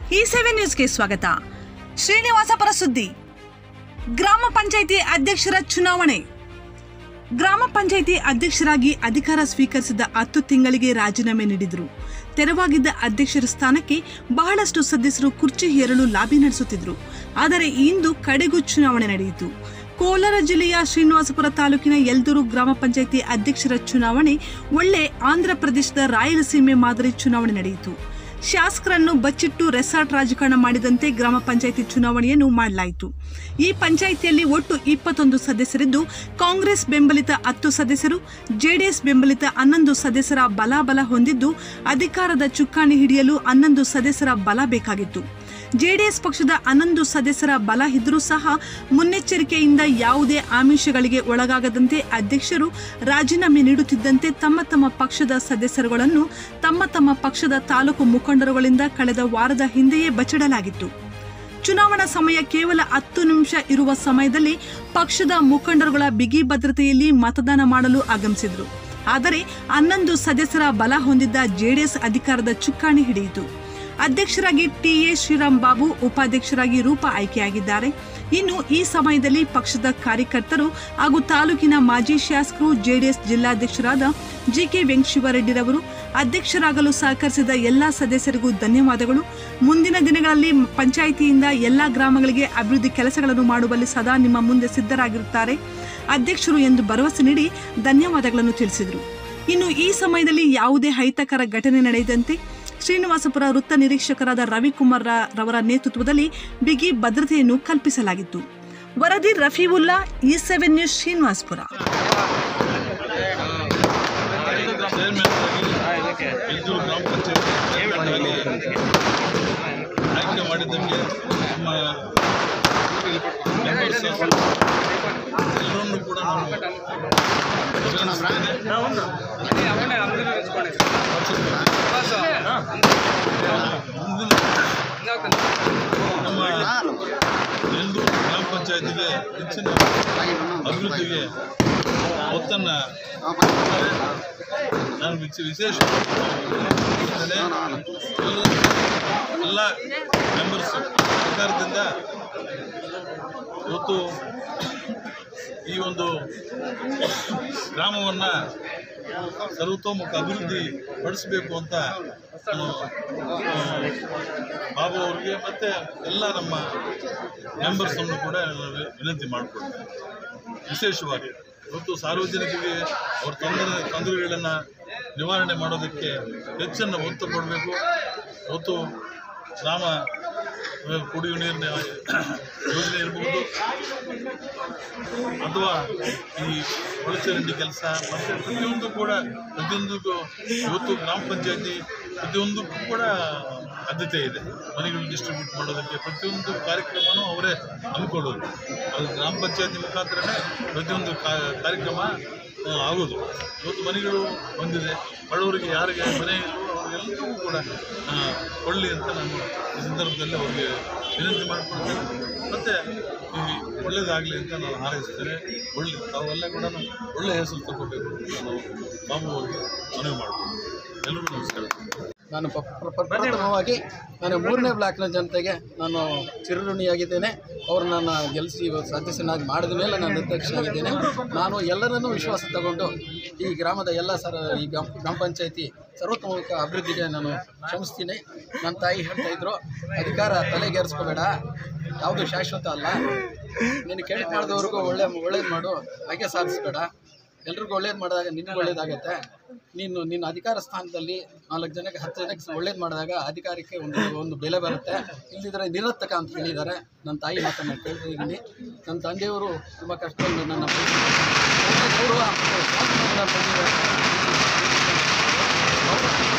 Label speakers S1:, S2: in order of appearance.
S1: ಈ ಸೆವೆನ್ ನ್ಯೂಸ್ಗೆ ಸ್ವಾಗತ ಶ್ರೀನಿವಾಸಪುರ ಸುದ್ದಿ ಗ್ರಾಮ ಪಂಚಾಯಿತಿ ಅಧ್ಯಕ್ಷರ ಚುನಾವಣೆ ಗ್ರಾಮ ಪಂಚಾಯಿತಿ ಅಧ್ಯಕ್ಷರಾಗಿ ಅಧಿಕಾರ ಸ್ವೀಕರಿಸಿದ ಹತ್ತು ತಿಂಗಳಿಗೆ ರಾಜೀನಾಮೆ ನೀಡಿದರು ತೆರವಾಗಿದ್ದ ಅಧ್ಯಕ್ಷರ ಸ್ಥಾನಕ್ಕೆ ಬಹಳಷ್ಟು ಸದಸ್ಯರು ಕುರ್ಚಿ ಹೇರಲು ಲಾಬಿ ನಡೆಸುತ್ತಿದ್ದರು ಆದರೆ ಇಂದು ಕಡೆಗೂ ಚುನಾವಣೆ ನಡೆಯಿತು ಕೋಲಾರ ಜಿಲ್ಲೆಯ ಶ್ರೀನಿವಾಸಪುರ ತಾಲೂಕಿನ ಯಲ್ದೂರು ಗ್ರಾಮ ಪಂಚಾಯಿತಿ ಅಧ್ಯಕ್ಷರ ಚುನಾವಣೆ ಒಳ್ಳೆ ಆಂಧ್ರ ಪ್ರದೇಶದ ರಾಯಲಸೀಮೆ ಮಾದರಿ ಚುನಾವಣೆ ನಡೆಯಿತು ಶಾಸಕರನ್ನು ಬಚ್ಚಿಟ್ಟು ರೆಸಾರ್ಟ್ ರಾಜಕಾರಣ ಮಾಡಿದಂತೆ ಗ್ರಾಮ ಪಂಚಾಯಿತಿ ಚುನಾವಣೆಯನ್ನು ಮಾಡಲಾಯಿತು ಈ ಪಂಚಾಯಿತಿಯಲ್ಲಿ ಒಟ್ಟು ಇಪ್ಪತ್ತೊಂದು ಸದಸ್ಯರಿದ್ದು ಕಾಂಗ್ರೆಸ್ ಬೆಂಬಲಿತ ಹತ್ತು ಸದಸ್ಯರು ಜೆಡಿಎಸ್ ಬೆಂಬಲಿತ ಹನ್ನೊಂದು ಸದಸ್ಯರ ಬಲಾಬಲ ಹೊಂದಿದ್ದು ಅಧಿಕಾರದ ಚುಕ್ಕಾಣಿ ಹಿಡಿಯಲು ಹನ್ನೊಂದು ಸದಸ್ಯರ ಬಲ ಬೇಕಾಗಿತ್ತು ಜೆಡಿಎಸ್ ಪಕ್ಷದ ಹನ್ನೊಂದು ಸದಸ್ಯರ ಬಲ ಇದ್ದರೂ ಸಹ ಮುನ್ನೆಚ್ಚರಿಕೆಯಿಂದ ಯಾವುದೇ ಆಮಿಷಗಳಿಗೆ ಒಳಗಾಗದಂತೆ ಅಧ್ಯಕ್ಷರು ರಾಜೀನಾಮೆ ನೀಡುತ್ತಿದ್ದಂತೆ ತಮ್ಮ ತಮ್ಮ ಪಕ್ಷದ ಸದಸ್ಯರುಗಳನ್ನು ತಮ್ಮ ತಮ್ಮ ಪಕ್ಷದ ತಾಲೂಕು ಮುಖಂಡರುಗಳಿಂದ ಕಳೆದ ವಾರದ ಹಿಂದೆಯೇ ಬಚ್ಚಿಡಲಾಗಿತ್ತು ಚುನಾವಣಾ ಸಮಯ ಕೇವಲ ಹತ್ತು ನಿಮಿಷ ಇರುವ ಸಮಯದಲ್ಲಿ ಪಕ್ಷದ ಮುಖಂಡರುಗಳ ಬಿಗಿ ಭದ್ರತೆಯಲ್ಲಿ ಮತದಾನ ಮಾಡಲು ಆಗಮಿಸಿದರು ಆದರೆ ಹನ್ನೊಂದು ಸದಸ್ಯರ ಬಲ ಹೊಂದಿದ್ದ ಜೆಡಿಎಸ್ ಅಧಿಕಾರದ ಚುಕ್ಕಾಣಿ ಹಿಡಿಯಿತು ಅಧ್ಯಕ್ಷರಾಗಿ ಟಿಎ ಶ್ರೀರಾಮ್ ಬಾಬು ಉಪಾಧ್ಯಕ್ಷರಾಗಿ ರೂಪ ಆಯ್ಕೆಯಾಗಿದ್ದಾರೆ ಇನ್ನು ಈ ಸಮಯದಲ್ಲಿ ಪಕ್ಷದ ಕಾರ್ಯಕರ್ತರು ಹಾಗೂ ತಾಲೂಕಿನ ಮಾಜಿ ಶಾಸಕರು ಜೆಡಿಎಸ್ ಜಿಲ್ಲಾಧ್ಯಕ್ಷರಾದ ಜಿಕೆ ವೆಂಕಟಶಿವರೆಡ್ಡಿರವರು ಅಧ್ಯಕ್ಷರಾಗಲು ಸಹಕರಿಸಿದ ಎಲ್ಲಾ ಸದಸ್ಯರಿಗೂ ಧನ್ಯವಾದಗಳು ಮುಂದಿನ ದಿನಗಳಲ್ಲಿ ಪಂಚಾಯಿತಿಯಿಂದ ಎಲ್ಲಾ ಗ್ರಾಮಗಳಿಗೆ ಅಭಿವೃದ್ಧಿ ಕೆಲಸಗಳನ್ನು ಮಾಡುವಲ್ಲಿ ಸದಾ ನಿಮ್ಮ ಮುಂದೆ ಸಿದ್ಧರಾಗಿರುತ್ತಾರೆ ಅಧ್ಯಕ್ಷರು ಎಂದು ಭರವಸೆ ನೀಡಿ ಧನ್ಯವಾದಗಳನ್ನು ತಿಳಿಸಿದರು ಇನ್ನು ಈ ಸಮಯದಲ್ಲಿ ಯಾವುದೇ ಅಹಿತಕರ ಘಟನೆ ನಡೆಯದಂತೆ ಶ್ರೀನಿವಾಸಪುರ ವೃತ್ತ ನಿರೀಕ್ಷಕರಾದ ರವಿಕುಮಾರ್ ರ- ರವರ ನೇತೃತ್ವದಲ್ಲಿ ಬಿಗಿ ಭದ್ರತೆಯನ್ನು ಕಲ್ಪಿಸಲಾಗಿತ್ತು ವರದಿ ರಫೀವುಲ್ಲಾ ಈ ಸೆವೆನ್ ನ್ಯೂಸ್ ಶ್ರೀನಿವಾಸಪುರ
S2: ಬೆಂಗಳೂರು ಗ್ರಾಮ ಪಂಚಾಯತ್ ಚೇರ್ಮನ್ಗಾಗಿ ಆಯ್ಕೆ ಮಾಡಿದ್ದಕ್ಕೆ ನಮ್ಮ ಮೆಂಬರ್ಸ್ ಎಲ್ಲರನ್ನೂ ಕೂಡ ನಾನು ಅಭಿನಂದಿಸ್ತೇನೆ ಮುಂದಿನ ನಮ್ಮ ಎಂದು ಗ್ರಾಮ ಪಂಚಾಯತಿಗೆ ಹೆಚ್ಚಿನ ಅಭಿವೃದ್ಧಿಗೆ ಒತ್ತನ್ನು ನಾನು ವಿಚ ವಿಶೇಷ ಎಲ್ಲ ಎಲ್ಲ ಮೆಂಬರ್ಸ್ ಸರ್ಕಾರದಿಂದ ಇವತ್ತು ಈ ಒಂದು ಗ್ರಾಮವನ್ನು ಸರ್ವತೋಮುಖ ಅಭಿವೃದ್ಧಿ ಪಡಿಸಬೇಕು ಅಂತ ನಾನು ಆ, ಬಾಬು ಅವರಿಗೆ ಮತ್ತು ಎಲ್ಲ ನಮ್ಮ ಮೆಂಬರ್ಸನ್ನು ಕೂಡ ನಾನು ವಿನಂತಿ ಮಾಡಿಕೊಡ್ತೇನೆ ವಿಶೇಷವಾಗಿ ಇವತ್ತು ಸಾರ್ವಜನಿಕರಿಗೆ ಅವ್ರ ತೊಂದರೆ ತೊಂದರೆಗಳನ್ನು ನಿವಾರಣೆ ಮಾಡೋದಕ್ಕೆ ಹೆಚ್ಚನ್ನು ಒತ್ತು ಕೊಡಬೇಕು ಇವತ್ತು ಗ್ರಾಮ ಆ, ಕುಡಿಯುವ ನೀರಿನ ಯೋಜನೆ ಇರ್ಬೋದು ಅಥವಾ ಈ ಒಳಚರಂಡಿ ಕೆಲಸ ಮತ್ತು ಪ್ರತಿಯೊಂದು ಕೂಡ ಪ್ರತಿಯೊಂದಕ್ಕೂ ಇವತ್ತು ಗ್ರಾಮ ಪಂಚಾಯತಿ ಪ್ರತಿಯೊಂದಕ್ಕೂ ಕೂಡ ಆದ್ಯತೆ ಇದೆ ಮನೆಗಳು ಡಿಸ್ಟ್ರಿಬ್ಯೂಟ್ ಮಾಡೋದಕ್ಕೆ ಪ್ರತಿಯೊಂದು ಕಾರ್ಯಕ್ರಮನೂ ಅವರೇ ಹಮ್ಮಿಕೊಳ್ಳೋದು ಅದು ಗ್ರಾಮ ಪಂಚಾಯತಿ ಮುಖಾಂತರನೇ ಪ್ರತಿಯೊಂದು ಕಾ- ಕಾರ್ಯಕ್ರಮ ಆ, ಆಗೋದು ಇವತ್ತು ಮನೆಗಳು ಬಂದಿದೆ ಬಡವರಿಗೆ ಯಾರಿಗೆ ಮನೆ ಇಲ್ವೋ ಅವರಿಗೆಲ್ಲರಿಗೂ ಕೂಡ ಆ, ಕೊಳ್ಳಿ ಅಂತ ನಾನು ಈ ಸಂದರ್ಭದಲ್ಲಿ ಅವರಿಗೆ ವಿನಂತಿ ಮಾಡಿಕೊಡ್ತೇನೆ ಮತ್ತು ಈ ಒಳ್ಳೆಯದಾಗಲಿ ಅಂತ ನಾನು ಹಾರೈಸ್ತೇನೆ ಒಳ್ಳೆ ತಾವೆಲ್ಲ ಕೂಡ ಒಳ್ಳೆಯ ಹೆಸರು ತಗೋಬೇಕು ಅಂತ ನಾನು ಬಾಬು ಅವರಿಗೆ ಮನವಿ ಮಾಡ್ತೀನಿ ಎಲ್ಲರಿಗೂ ನಮಸ್ಕಾರ
S3: ನಾನು ಪ- ಪ್ರ- ಪ್ರ- ಪ್ರಥಮವಾಗಿ ನಾನು ಮೂರನೇ ಬ್ಲಾಕ್ನ ಜನತೆಗೆ ನಾನು ಚಿರಋಣಿಯಾಗಿದ್ದೇನೆ ಅವರು ನನ್ನ ಗೆಲ್ಲಿಸಿ ಸದಸ್ಯನಾಗಿ ಮಾಡಿದ ಮೇಲೆ ನಾನು ಅಧ್ಯಕ್ಷನಾಗಿದ್ದೇನೆ ನಾನು ಎಲ್ಲರನ್ನೂ ವಿಶ್ವಾಸ ತಗೊಂಡು ಈ ಗ್ರಾಮದ ಎಲ್ಲ ಸರ ಈ ಗ್ರಾಮ ಗ್ರಾಮ ಪಂಚಾಯತಿ ಸರ್ವತೋಮುಖ ಅಭಿವೃದ್ಧಿಗೆ ನಾನು ಶ್ರಮಿಸ್ತೀನಿ ನನ್ನ ತಾಯಿ ಹೇಳ್ತಾ ಇದ್ರು ಅಧಿಕಾರ ತಲೆಗೇರಿಸ್ಕೋಬೇಡ ಯಾವುದು ಶಾಶ್ವತ ಅಲ್ಲ ನೀನು ಕೆಳಗೆ ಮಾಡಿದವ್ರಿಗೂ ಒಳ್ಳೆ ಒಳ್ಳೇದು ಮಾಡು ಹಾಗೆ ಸಾಧಿಸ್ಬೇಡ ಎಲ್ರಿಗೂ ಒಳ್ಳೇದು ಮಾಡಿದಾಗ ನಿನಗೆ ಒಳ್ಳೇದಾಗತ್ತೆ ನೀನು ನಿನ್ನ ಅಧಿಕಾರ ಸ್ಥಾನದಲ್ಲಿ ನಾಲ್ಕು ಜನಕ್ಕೆ ಹತ್ತು ಜನಕ್ಕೆ ಒಳ್ಳೇದು ಮಾಡಿದಾಗ ಅಧಿಕಾರಕ್ಕೆ ಒಂದು ಒಂದು ಬೆಲೆ ಬರುತ್ತೆ ಇಲ್ಲದಿದ್ದರೆ ನಿರರ್ಥಕ ಅಂತ ಹೇಳಿದ್ದಾರೆ ನನ್ನ ತಾಯಿ ಮಾತನ್ನು ಕೇಳ್ತಾ ಇದ್ದೀನಿ ನನ್ನ ತಂದೆಯವರು ತುಂಬ ಕಷ್ಟದಿಂದ ನನ್ನ ಬೆಳ್ಸಿದ್ದಾರೆ. ಒಳ್ಳೆ ಗೌರವ ಮತ್ತು ಸ್ವಾತಂತ್ರ್ಯವನ್ನು ತಂದಿದ್ದಾರೆ.